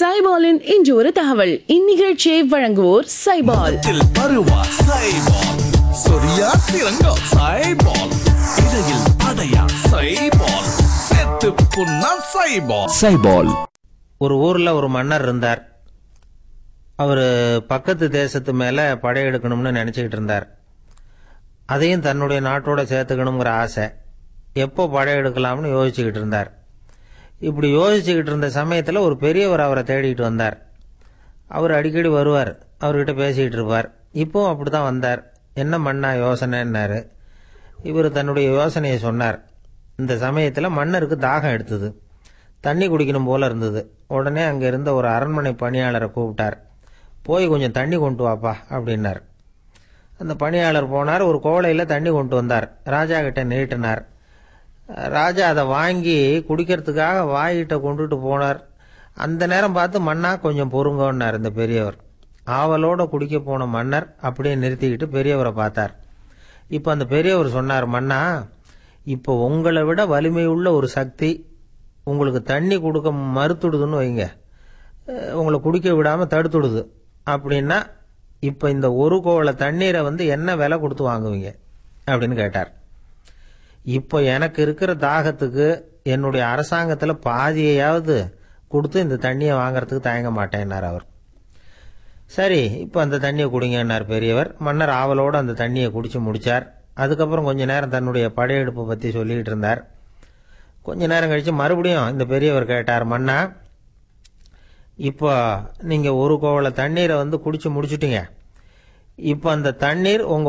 சைபாலின் இன்று ஒரு தகவல் இந்நிகழ்ச்சியை வழங்குவோர் சைபால் முகத்தில் பருவா சைபால் சொரியா சிறங்கா சைபால் இடையில் அடையா சைபால் செத்து புண்ணா சைபால் சைபால் ஒரு ஊர்ல ஒரு மன்னர் இருந்தார் அவர் பக்கத்து தேசத்து மேல படையெடுக்கணும்னு நினைச்சுக்கிட்டு இருந்தார் அதையும் தன்னுடைய நாட்டோட சேர்த்துக்கணுங்கிற ஆசை எப்போ படையெடுக்கலாம்னு யோசிச்சுக்கிட்டு இருந்தார் இப்படி யோசிச்சுக்கிட்டு இருந்த சமயத்தில் ஒரு பெரியவர் அவரை தேடிட்டு வந்தார் அவர் அடிக்கடி வருவார் அவர்கிட்ட பேசிக்கிட்டு இருப்பார் இப்போவும் அப்படி தான் வந்தார் என்ன மண்ணா யோசனைன்னாரு இவர் தன்னுடைய யோசனையை சொன்னார் இந்த சமயத்தில் மன்னருக்கு தாகம் எடுத்தது தண்ணி குடிக்கணும் போல இருந்தது உடனே அங்கே இருந்த ஒரு அரண்மனை பணியாளரை கூப்பிட்டார் போய் கொஞ்சம் தண்ணி கொண்டு வாப்பா அப்படின்னார் அந்த பணியாளர் போனார் ஒரு கோலையில் தண்ணி கொண்டு வந்தார் ராஜா கிட்ட நீட்டினார் ராஜா அதை வாங்கி குடிக்கிறதுக்காக வாய்கிட்ட கொண்டுட்டு போனார் அந்த நேரம் பார்த்து மன்னா கொஞ்சம் பொறுங்கன்னார் இந்த பெரியவர் ஆவலோட குடிக்க போன மன்னர் அப்படியே நிறுத்திக்கிட்டு பெரியவரை பார்த்தார் இப்போ அந்த பெரியவர் சொன்னார் மன்னா இப்போ உங்களை விட வலிமையுள்ள ஒரு சக்தி உங்களுக்கு தண்ணி கொடுக்க மறுத்துடுதுன்னு வைங்க அஹ் உங்களை குடிக்க விடாமல் தடுத்துடுது அப்படின்னா இப்போ இந்த ஒரு கோவள தண்ணீரை வந்து என்ன விலை கொடுத்து வாங்குவீங்க அப்படின்னு கேட்டார் இப்போ எனக்கு இருக்கிற தாகத்துக்கு என்னுடைய அரசாங்கத்தில் பாதியையாவது கொடுத்து இந்த தண்ணியை வாங்குறதுக்கு தயங்க மாட்டேன்னார் அவர் சரி இப்போ அந்த தண்ணியை குடிங்கன்னார் பெரியவர் மன்னர் ஆவலோடு அந்த தண்ணியை குடிச்சு முடிச்சார் அதுக்கப்புறம் கொஞ்ச நேரம் தன்னுடைய படையெடுப்பை பற்றி சொல்லிக்கிட்டு இருந்தார் கொஞ்ச நேரம் கழித்து மறுபடியும் இந்த பெரியவர் கேட்டார் மன்னா இப்போ நீங்கள் ஒரு கோவள தண்ணீரை வந்து குடிச்சு முடிச்சிட்டீங்க இப்போ அந்த தண்ணீர் உங்கள்